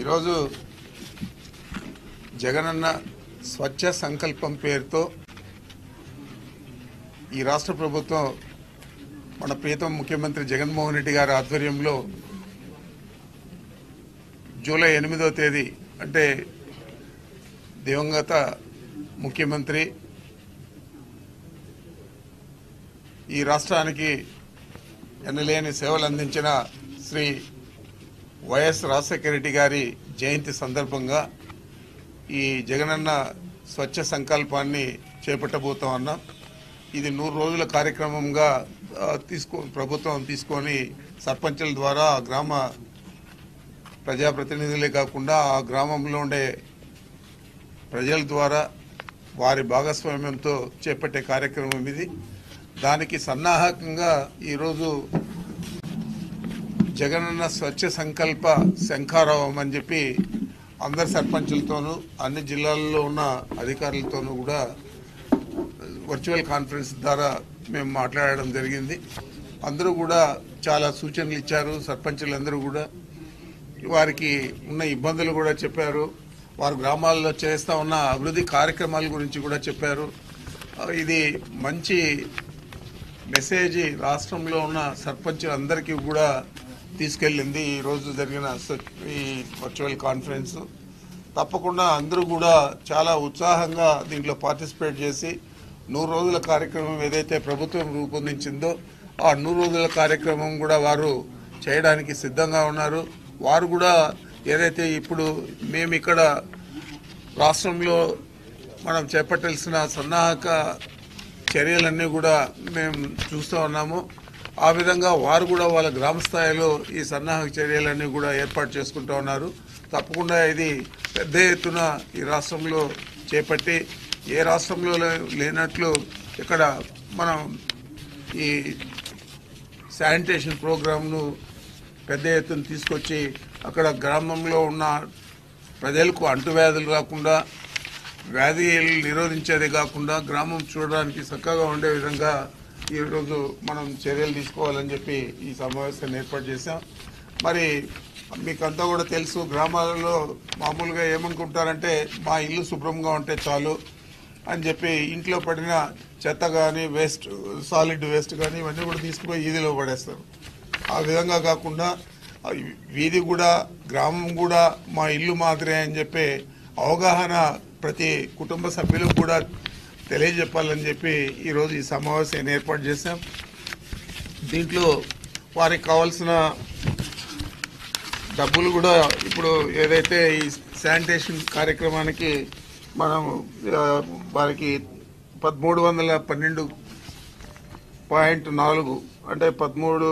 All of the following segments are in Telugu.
ఈరోజు జగనన్న స్వచ్ఛ సంకల్పం పేరుతో ఈ రాష్ట్ర ప్రభుత్వం మన ప్రియతమ ముఖ్యమంత్రి జగన్మోహన్ రెడ్డి గారి ఆధ్వర్యంలో జూలై ఎనిమిదో తేదీ అంటే దివంగత ముఖ్యమంత్రి ఈ రాష్ట్రానికి ఎనలేని సేవలు అందించిన శ్రీ వైఎస్ రాజశేఖర రెడ్డి గారి జయంతి సందర్భంగా ఈ జగనన్న స్వచ్ఛ సంకల్పాన్ని చేపట్టబోతా ఉన్నాం ఇది నూరు రోజుల కార్యక్రమంగా ఆ, తీసుకో ప్రభుత్వం తీసుకొని సర్పంచుల ద్వారా ఆ గ్రామ ప్రజాప్రతినిధులే కాకుండా ఆ గ్రామంలో ఉండే ప్రజల ద్వారా వారి భాగస్వామ్యంతో చేపట్టే కార్యక్రమం ఇది దానికి సన్నాహకంగా ఈరోజు జగనన్న స్వచ్ఛ సంకల్ప శంఖారావం అని చెప్పి అందరి సర్పంచులతోనూ అన్ని జిల్లాల్లో ఉన్న అధికారులతోనూ కూడా వర్చువల్ కాన్ఫరెన్స్ ద్వారా మేము మాట్లాడడం జరిగింది అందరూ కూడా చాలా సూచనలు ఇచ్చారు సర్పంచులందరూ కూడా వారికి ఉన్న ఇబ్బందులు కూడా చెప్పారు వారు గ్రామాల్లో చేస్తూ ఉన్న అభివృద్ధి కార్యక్రమాల గురించి కూడా చెప్పారు ఆ, ఇది మంచి మెసేజ్ రాష్ట్రంలో ఉన్న సర్పంచులందరికీ కూడా తీసుకెళ్ళింది ఈ రోజు జరిగిన స- ఈ వర్చువల్ కాన్ఫరెన్స్ తప్పకుండా అందరూ కూడా చాలా ఉత్సాహంగా దీంట్లో పార్టిసిపేట్ చేసి నూరు రోజుల కార్యక్రమం ఏదైతే ప్రభుత్వం రూపొందించిందో ఆ నూరు రోజుల కార్యక్రమం కూడా వారు చేయడానికి సిద్ధంగా ఉన్నారు వారు కూడా ఏదైతే ఇప్పుడు మేము ఇక్కడ రాష్ట్రంలో మనం చేపట్టాల్సిన సన్నాహక చర్యలన్నీ కూడా మేము చూస్తూ ఉన్నాము ఆ విధంగా వారు కూడా వాళ్ళ గ్రామ స్థాయిలో ఈ సన్నాహక చర్యలన్నీ కూడా ఏర్పాటు చేసుకుంటూ ఉన్నారు తప్పకుండా ఇది పెద్ద ఎత్తున ఈ రాష్ట్రంలో చేపట్టి ఏ రాష్ట్రంలో లే- లేనట్లు ఇక్కడ మనం ఈ శానిటేషన్ ప్రోగ్రామ్ను పెద్ద ఎత్తున తీసుకొచ్చి అక్కడ గ్రామంలో ఉన్న ప్రజలకు అంటువ్యాధులు రాకుండా వ్యాధులు నిరోధించేది కాకుండా గ్రామం చూడడానికి చక్కగా ఉండే విధంగా ఈరోజు మనం చర్యలు తీసుకోవాలని చెప్పి ఈ సమావేశాన్ని ఏర్పాటు చేశాం మరి మీకంతా కూడా తెలుసు గ్రామాలలో మామూలుగా ఏమనుకుంటారంటే మా ఇల్లు శుభ్రంగా ఉంటే చాలు అని చెప్పి ఇంట్లో పడిన చెత్త కానీ వేస్ట్ సాలిడ్ వేస్ట్ కానీ ఇవన్నీ కూడా తీసుకుపోయి ఈదిలో పడేస్తారు ఆ విధంగా కాకుండా ఆ వీధి కూడా గ్రామం కూడా మా ఇల్లు మాదిరే అని చెప్పి అవగాహన ప్రతి కుటుంబ సభ్యులకు కూడా తెలియజెప్పాలని చెప్పి ఈరోజు ఈ సమావేశాన్ని ఏర్పాటు చేశాం దీంట్లో వారికి కావాల్సిన డబ్బులు కూడా ఇప్పుడు ఏదైతే ఈ శానిటేషన్ కార్యక్రమానికి మనం ఆ, వారికి పదమూడు వందల పన్నెండు పాయింట్ నాలుగు అంటే పదమూడు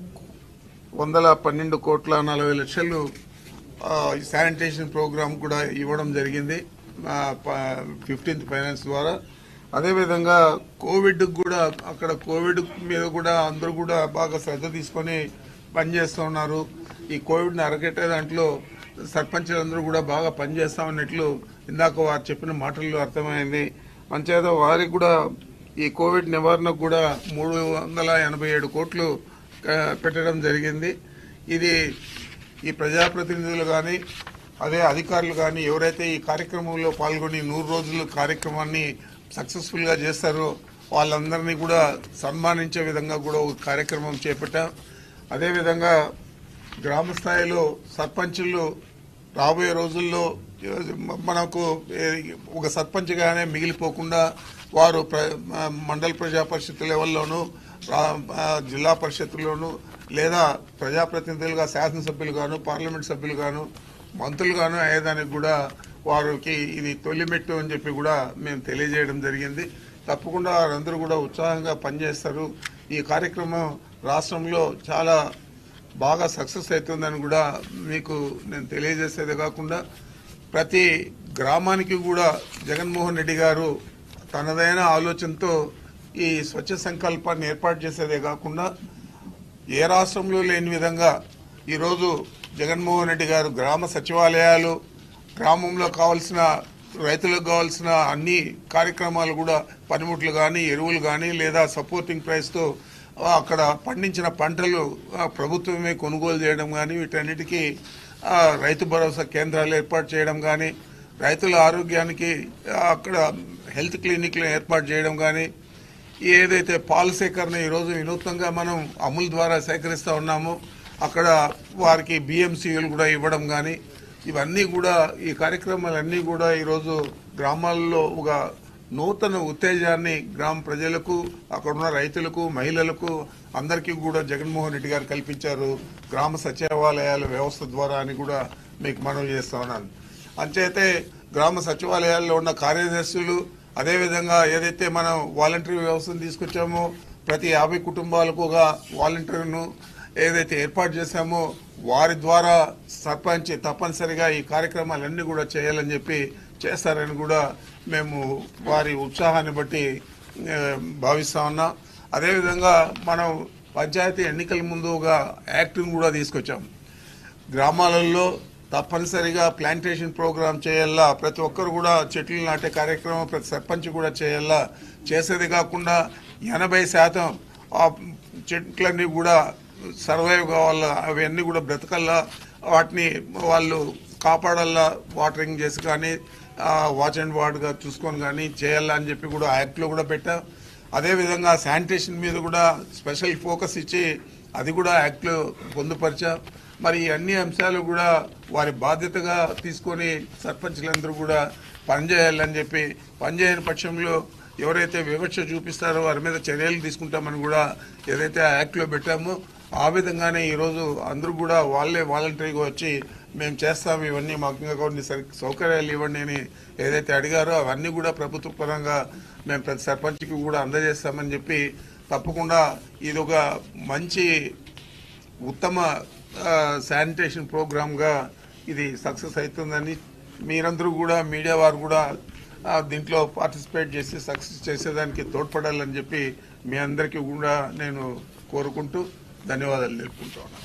వందల పన్నెండు కోట్ల నలభై లక్షలు ఆ, ఈ శానిటేషన్ ప్రోగ్రామ్ కూడా ఇవ్వడం జరిగింది ఫిఫ్టీన్త్ ఫైనాన్స్ ద్వారా అదేవిధంగా కోవిడ్ కూడా అక్కడ కోవిడ్ మీద కూడా అందరూ కూడా బాగా శ్రద్ధ తీసుకొని పనిచేస్తూ ఉన్నారు ఈ కోవిడ్ని అరగట్టే దాంట్లో సర్పంచులందరూ కూడా బాగా పనిచేస్తా ఉన్నట్లు ఇందాక వారు చెప్పిన మాటల్లో అర్థమైంది అంచేత వారికి కూడా ఈ కోవిడ్ నివారణకు కూడా మూడు వందల ఎనభై ఏడు కోట్లు ఆ, పెట్టడం జరిగింది ఇది ఈ ప్రజాప్రతినిధులు కానీ అదే అధికారులు కానీ ఎవరైతే ఈ కార్యక్రమంలో పాల్గొని నూరు రోజుల కార్యక్రమాన్ని సక్సెస్ఫుల్గా చేస్తారో వాళ్ళందరినీ కూడా సన్మానించే విధంగా కూడా ఒక కార్యక్రమం చేపట్టాం అదేవిధంగా గ్రామ స్థాయిలో సర్పంచులు రాబోయే రోజుల్లో మ- మనకు ఏ, ఒక సర్పంచ్గానే మిగిలిపోకుండా వారు ప్ర మ- మండల ప్రజా పరిషత్ లెవెల్లోనూ రా- ఆ, జిల్లా పరిషత్తులోనూ లేదా ప్రజాప్రతినిధులుగా శాసనసభ్యులుగాను పార్లమెంట్ సభ్యులుగాను మంత్రులుగాను అయ్యేదానికి కూడా వారికి ఇది తొలిమెట్టు అని చెప్పి కూడా మేము తెలియజేయడం జరిగింది తప్పకుండా వారందరూ కూడా ఉత్సాహంగా పనిచేస్తారు ఈ కార్యక్రమం రాష్ట్రంలో చాలా బాగా సక్సెస్ అవుతుందని కూడా మీకు నేను తెలియజేసేదే కాకుండా ప్రతి గ్రామానికి కూడా జగన్మోహన్ రెడ్డి గారు తనదైన ఆలోచనతో ఈ స్వచ్ఛ సంకల్పాన్ని ఏర్పాటు చేసేదే కాకుండా ఏ రాష్ట్రంలో లేని విధంగా ఈరోజు జగన్మోహన్ రెడ్డి గారు గ్రామ సచివాలయాలు గ్రామంలో కావాల్సిన రైతులకు కావాల్సిన అన్ని కార్యక్రమాలు కూడా పనిముట్లు కానీ ఎరువులు కానీ లేదా సపోర్టింగ్ ప్రైస్తో అక్కడ పండించిన పంటలు ఆ, ప్రభుత్వమే కొనుగోలు చేయడం కానీ వీటన్నిటికీ ఆ, రైతు భరోసా కేంద్రాలు ఏర్పాటు చేయడం కానీ రైతుల ఆరోగ్యానికి ఆ, అక్కడ హెల్త్ క్లినిక్లు ఏర్పాటు చేయడం కానీ ఏదైతే పాల సేకరణ ఈరోజు వినూత్నంగా మనం అమూల్ ద్వారా సేకరిస్తూ ఉన్నామో అక్కడ వారికి బిఎంసీలు కూడా ఇవ్వడం కానీ ఇవన్నీ కూడా ఈ కార్యక్రమాలన్నీ కూడా ఈరోజు గ్రామాల్లో ఒక నూతన ఉత్తేజాన్ని గ్రామ ప్రజలకు అక్కడున్న రైతులకు మహిళలకు అందరికీ కూడా జగన్మోహన్ రెడ్డి గారు కల్పించారు గ్రామ సచివాలయాల వ్యవస్థ ద్వారా అని కూడా మీకు మనవి చేస్తా ఉన్నాను అంచేతే గ్రామ సచివాలయాల్లో ఉన్న కార్యదర్శులు అదేవిధంగా ఏదైతే మనం వాలంటరీ వ్యవస్థను తీసుకొచ్చామో ప్రతి యాభై కుటుంబాలకు ఒక వాలంటీర్ను ఏదైతే ఏర్పాటు చేశామో వారి ద్వారా సర్పంచ్ తప్పనిసరిగా ఈ కార్యక్రమాలన్నీ కూడా చేయాలని చెప్పి చేస్తారని కూడా మేము వారి ఉత్సాహాన్ని బట్టి ఏ, భావిస్తా ఉన్నాం అదేవిధంగా మనం పంచాయతీ ఎన్నికల ముందు ఒక యాక్ట్ని కూడా తీసుకొచ్చాం గ్రామాలలో తప్పనిసరిగా ప్లాంటేషన్ ప్రోగ్రామ్ చేయాలా ప్రతి ఒక్కరు కూడా చెట్లు నాటే కార్యక్రమం ప్రతి సర్పంచ్ కూడా చేయాలా చేసేది కాకుండా ఎనభై శాతం ఆ చెట్లన్నీ కూడా సర్వైవ్ కావాలా అవన్నీ కూడా బ్రతకల్లా వాటిని వాళ్ళు కాపాడాలా వాటరింగ్ చేసి కానీ వాచ్ అండ్ వార్డ్గా చూసుకొని కానీ చేయాలా అని చెప్పి కూడా యాక్ట్లో కూడా పెట్టాం అదేవిధంగా శానిటేషన్ మీద కూడా స్పెషల్ ఫోకస్ ఇచ్చి అది కూడా యాక్ట్లో పొందుపరిచాం మరి ఈ అన్ని అంశాలు కూడా వారి బాధ్యతగా తీసుకొని సర్పంచ్లందరూ కూడా పనిచేయాలని చెప్పి పనిచేయని పక్షంలో ఎవరైతే వివక్ష చూపిస్తారో వారి మీద చర్యలు తీసుకుంటామని కూడా ఏదైతే ఆ యాక్ట్లో పెట్టామో ఆ విధంగానే ఈరోజు అందరూ కూడా వాళ్ళే వాలంటరీగా వచ్చి మేము చేస్తాం ఇవన్నీ మాకు ఇంకా కొన్ని సరి- సౌకర్యాలు ఇవ్వండి అని ఏదైతే అడిగారో అవన్నీ కూడా ప్రభుత్వ పరంగా మేము ప్రతి సర్పంచ్కి కూడా అందజేస్తామని చెప్పి తప్పకుండా ఇది ఒక మంచి ఉత్తమ ఆ, శానిటేషన్ ప్రోగ్రామ్గా ఇది సక్సెస్ అవుతుందని మీరందరూ కూడా మీడియా వారు కూడా ఆ, దీంట్లో పార్టిసిపేట్ చేసి సక్సెస్ చేసేదానికి తోడ్పడాలని చెప్పి మీ అందరికీ కూడా నేను కోరుకుంటూ ధన్యవాదాలు తెలుపుకుంటా ఉన్నాను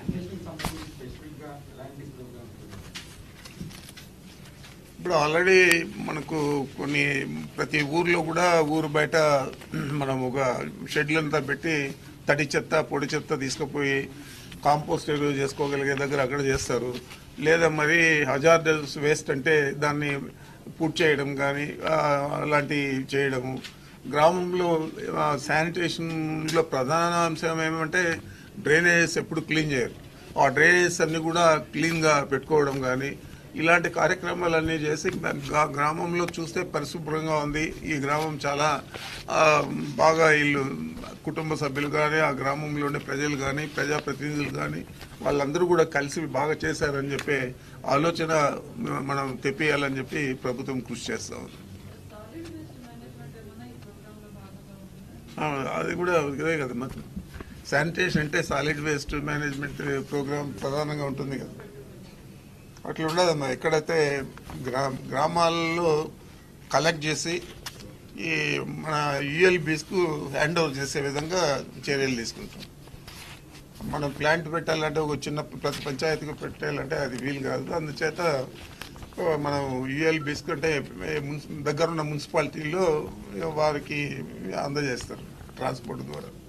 ఇప్పుడు ఆల్రెడీ మనకు కొన్ని ప్రతి ఊర్లో కూడా ఊరు బయట మనం ఒక షెడ్లంతా పెట్టి తడి చెత్త పొడి చెత్త తీసుకుపోయి కాంపోస్ట్ ఎరువు చేసుకోగలిగే దగ్గర అక్కడ చేస్తారు లేదా మరి హజార్డస్ వేస్ట్ అంటే దాన్ని పూర్తి చేయడం కానీ ఆ, అలాంటివి చేయడము గ్రామంలో ఆ, శానిటేషన్లో ప్రధాన అంశం ఏమంటే డ్రైనేజెస్ ఎప్పుడు క్లీన్ చేయరు ఆ డ్రైనేజెస్ అన్ని కూడా క్లీన్గా పెట్టుకోవడం కానీ ఇలాంటి కార్యక్రమాలన్నీ చేసి గ్రా- గ్రామంలో చూస్తే పరిశుభ్రంగా ఉంది ఈ గ్రామం చాలా ఆ, బాగా వీళ్ళు కుటుంబ సభ్యులు కానీ ఆ గ్రామంలోని ప్రజలు కానీ ప్రజాప్రతినిధులు కానీ వాళ్ళందరూ కూడా కలిసి బాగా చేశారని చెప్పి ఆలోచన మనం తెప్పియాలని చెప్పి ప్రభుత్వం కృషి చేస్తా ఉంది సాలిడ్ వేస్ట్ మేనేజ్మెంట్ ఏమన్నా ఈ ప్రోగ్రామ్ లో భాగంగా ఉంటుందా ఆ, అది కూడా ఇదే కదా మరి శానిటేషన్ అంటే సాలిడ్ వేస్ట్ మేనేజ్మెంట్ ప్రోగ్రామ్ ప్రధానంగా ఉంటుంది కదా అట్లా ఉండదమ్మా ఎక్కడైతే గ్రా గ్రామాల్లో కలెక్ట్ చేసి ఈ మన యుఎల్బీస్కు హ్యాండ్ ఓవర్ చేసే విధంగా చర్యలు తీసుకుంటాం మనం ప్లాంట్ పెట్టాలంటే ఒక చిన్న ప్రతి పంచాయతీకి పెట్టాలంటే అది వీలు కాదు అందుచేత ఆ, మనం యుఎల్బీస్కి అంటే మున్సి దగ్గరున్న మున్సిపాలిటీలో వారికి అందజేస్తారు ట్రాన్స్పోర్ట్ ద్వారా